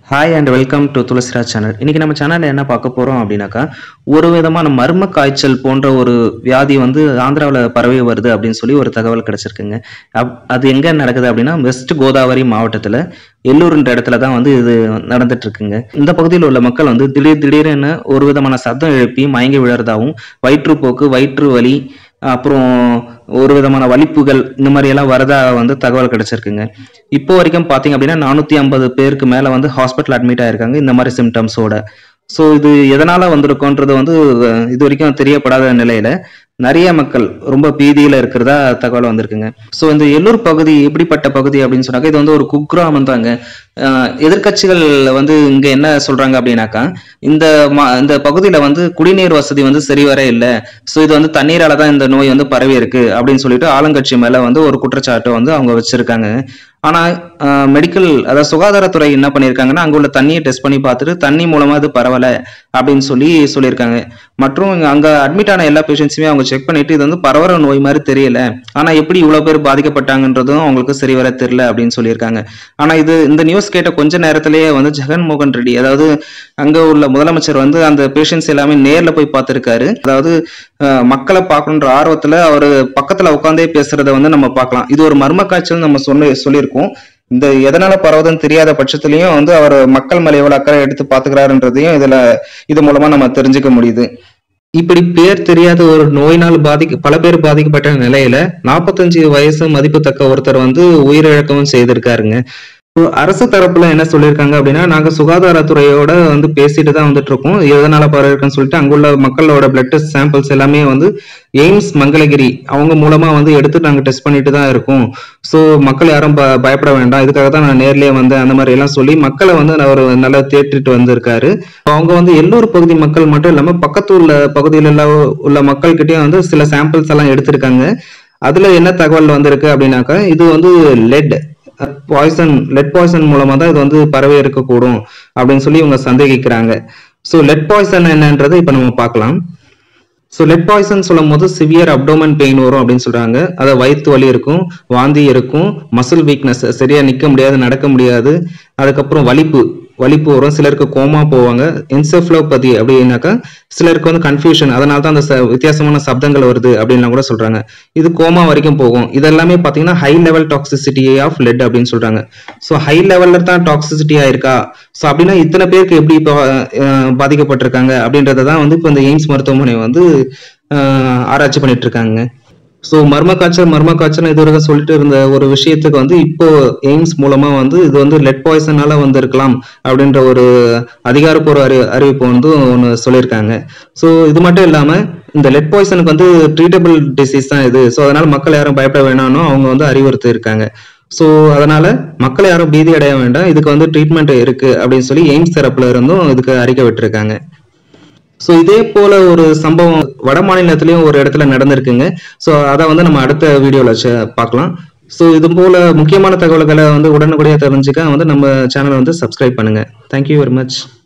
hi and welcome to Tulasiraj channel இன்னைக்கு நம்ம சேனல்ல என்ன பார்க்க போறோம் அப்படின்னாக்கா ஒரு விதமான மர்ம காய்ச்சல் போன்ற ஒரு வியாதி வந்து ஆந்திராவில் பரவி வருது அப்படின்னு சொல்லி ஒரு தகவல் கிடைச்சிருக்குங்க அப்- அது எங்க நடக்குது அப்படின்னா வெஸ்ட் கோதாவரி மாவட்டத்தில் எல்லூர்ன்ற இடத்துல தான் வந்து இது நடந்துட்டு இருக்குங்க இந்த பகுதியில் உள்ள மக்கள் வந்து திடீர் திடீர்னு ஒரு விதமான சத்தம் எழுப்பி மயங்கி விழுறதாவும் வயிற்றுப்போக்கு வயிற்று வலி அப்புறம் ஒரு விதமான வலிப்புகள் இந்த மாதிரி எல்லாம் வரதா வந்து தகவல் கிடைச்சிருக்குங்க இப்போ வரைக்கும் பார்த்தீங்க அப்படின்னா நானூற்றி ஐம்பது பேருக்கு மேலே வந்து ஹாஸ்பிட்டல் அட்மிட் ஆயிருக்காங்க இந்த மாதிரி சிம்டம்ஸோட ஸோ இது எதனால வந்திருக்கோன்றது வந்து அஹ், இது வரைக்கும் தெரியப்படாத நிலையில நிறைய மக்கள் ரொம்ப பீதியில இருக்கிறதா தகவல் வந்திருக்குங்க ஸோ இந்த எல்லூர் பகுதி எப்படிப்பட்ட பகுதி அப்படின்னு சொன்னாக்கா இது வந்து ஒரு குக்கிராமம் தாங்க அஹ், எதிர்க்கட்சிகள் வந்து இங்க என்ன சொல்றாங்க அப்படின்னாக்கா இந்த ம- இந்த பகுதியில வந்து குடிநீர் வசதி வந்து சரிவர இல்லை ஸோ இது வந்து தண்ணீரால தான் இந்த நோய் வந்து பரவி இருக்கு அப்படின்னு சொல்லிட்டு ஆளுங்கட்சி மேல வந்து ஒரு குற்றச்சாட்டை வந்து அவங்க வச்சிருக்காங்க ஆனா மெடிக்கல் அதாவது சுகாதாரத்துறை என்ன பண்ணியிருக்காங்கன்னா அங்க உள்ள தண்ணியை டெஸ்ட் பண்ணி பார்த்துட்டு தண்ணி மூலமா இது பரவல அப்படின்னு சொல்லி சொல்லியிருக்காங்க மற்றும் இங்க அங்க அட்மிட் ஆன எல்லா பேஷண்ட்ஸுமே அவங்க செக் பண்ணிட்டு இது வந்து பரவற நோய் மாதிரி தெரியல ஆனா எப்படி இவ்வளவு பேர் பாதிக்கப்பட்டாங்கன்றதும் அவங்களுக்கு சரி வர தெரியல அப்படின்னு சொல்லியிருக்காங்க ஆனா இது இந்த நியூஸ் கேட்ட கொஞ்ச நேரத்திலேயே வந்து ஜெகன்மோகன் ரெட்டி அதாவது அங்க உள்ள முதலமைச்சர் வந்து அந்த பேஷண்ட்ஸ் எல்லாமே நேர்ல போய் பார்த்திருக்காரு அதாவது அஹ், மக்களை பார்க்கணுன்ற ஆர்வத்துல அவர் பக்கத்துல உட்காந்தே பேசுறத வந்து நம்ம பார்க்கலாம் இது ஒரு மர்ம காய்ச்சல் நம்ம சொன்ன சொல்லியிருக்கோம் இந்த எதனால பரவுதுன்னு தெரியாத பட்சத்திலையும் வந்து அவர் மக்கள் மேல எவ்வளவு அக்கறை எடுத்து பாத்துக்கிறாருன்றதையும் இதுல இது மூலமா நம்ம தெரிஞ்சுக்க முடியுது இப்படி பேர் தெரியாத ஒரு நோயினால் பாதிக்க பல பேர் பாதிக்கப்பட்ட நிலையில நாற்பத்தஞ்சு வயசு மதிப்புத்தக்க ஒருத்தர் வந்து உயிரிழக்கவும் செய்திருக்காருங்க இப்போ அரசு தரப்புல என்ன சொல்லியிருக்காங்க அப்படின்னா நாங்க சுகாதாரத்துறையோட வந்து பேசிட்டு தான் வந்துட்டு இருக்கோம் எதனால பரவிருக்குன்னு சொல்லிட்டு அங்குள்ள மக்களோட பிளட் டெஸ்ட் சாம்பிள்ஸ் எல்லாமே வந்து எய்ம்ஸ் மங்களகிரி அவங்க மூலமா வந்து எடுத்து நாங்க டெஸ்ட் பண்ணிட்டு தான் இருக்கோம் ஸோ மக்கள் யாரும் ப- பயப்பட வேண்டாம் இதுக்காக தான் நான் நேர்லயே வந்தேன் அந்த மாதிரி எல்லாம் சொல்லி மக்களை வந்து அவர் நல்லா தேற்றிட்டு வந்திருக்காரு இப்போ அவங்க வந்து எல்லூர் பகுதி மக்கள் மட்டும் இல்லாம பக்கத்து உள்ள பகுதியில எல்லாம் உள்ள மக்கள்கிட்டயும் வந்து சில சாம்பிள்ஸ் எல்லாம் எடுத்திருக்காங்க அதுல என்ன தகவல் வந்திருக்கு அப்படின்னாக்கா இது வந்து லெட் பாய்சன் லெட் பாய்சன் மூலமா தான் இது வந்து பரவி இருக்கக்கூடும் அப்படின்னு சொல்லி இவங்க சந்தேகிக்கிறாங்க ஸோ லெட் பாய்சன் என்னன்றதை இப்போ நம்ம பார்க்கலாம் ஸோ லெட் பாய்சன் சொல்லும் போது சிவியர் அப்டோமன் பெயின் வரும் அப்படின்னு சொல்றாங்க அதை வயிற்று வலி இருக்கும் வாந்தி இருக்கும் மசில் வீக்னஸ் சரியா நிக்க முடியாது நடக்க முடியாது அதுக்கப்புறம் வலிப்பு வலிப்பு வரும் சிலருக்கு கோமா போவாங்க என்செஃப்லோபதி அப்படின்னாக்கா சிலருக்கு வந்து கன்ஃபியூஷன் அதனால தான் அந்த ச- வித்தியாசமான சப்தங்கள் வருது அப்படின்லாம் கூட சொல்றாங்க இது கோமா வரைக்கும் போகும் இதெல்லாமே பார்த்தீங்கன்னா high level toxicity of lead அப்படின்னு சொல்றாங்க ஸோ ஹை லெவல்ல தான் டாக்ஸிசிட்டியா இருக்கா ஸோ அப்படின்னா இத்தனை பேருக்கு எப்படி இப்போ அஹ், பாதிக்கப்பட்டிருக்காங்க அப்படின்றத தான் வந்து இப்போ இந்த எய்ம்ஸ் மருத்துவமனை வந்து அஹ், ஆராய்ச்சி பண்ணிட்டு இருக்காங்க ஸோ மர்ம காய்ச்சல் மர்ம காய்ச்சல் இதுவரைக்கும் சொல்லிட்டு இருந்த ஒரு விஷயத்துக்கு வந்து இப்போ எய்ம்ஸ் மூலமா வந்து இது வந்து லெட் பாய்சனால வந்திருக்கலாம் அப்படின்ற ஒரு அதிகாரப்பூர்வ அறி அறிவிப்பு வந்து ஒன்று சொல்லியிருக்காங்க ஸோ இது மட்டும் இல்லாம இந்த லெட் பாய்சனுக்கு வந்து ட்ரீட்டபிள் டிசீஸ் தான் இது ஸோ அதனால மக்கள் யாரும் பயப்பட வேணாம்னு அவங்க வந்து அறிவுறுத்தி இருக்காங்க ஸோ அதனால மக்கள் யாரும் பீதி அடைய வேண்டாம் இதுக்கு வந்து ட்ரீட்மெண்ட் இருக்கு அப்படின்னு சொல்லி எய்ம்ஸ் தரப்புல இருந்தும் இதுக்கு அறிக்கை விட்டுருக்காங்க ஸோ இதே போல ஒரு சம்பவம் வட மாநிலத்திலயும் ஒரு இடத்துல நடந்திருக்குங்க ஸோ அதை வந்து நம்ம அடுத்த வீடியோவில் பார்க்கலாம் ஸோ இது போல முக்கியமான தகவல்களை வந்து உடனுக்குடையாக தெரிஞ்சுக்க வந்து நம்ம சேனலை வந்து சப்ஸ்கிரைப் பண்ணுங்க தேங்க்யூ வெரி மச்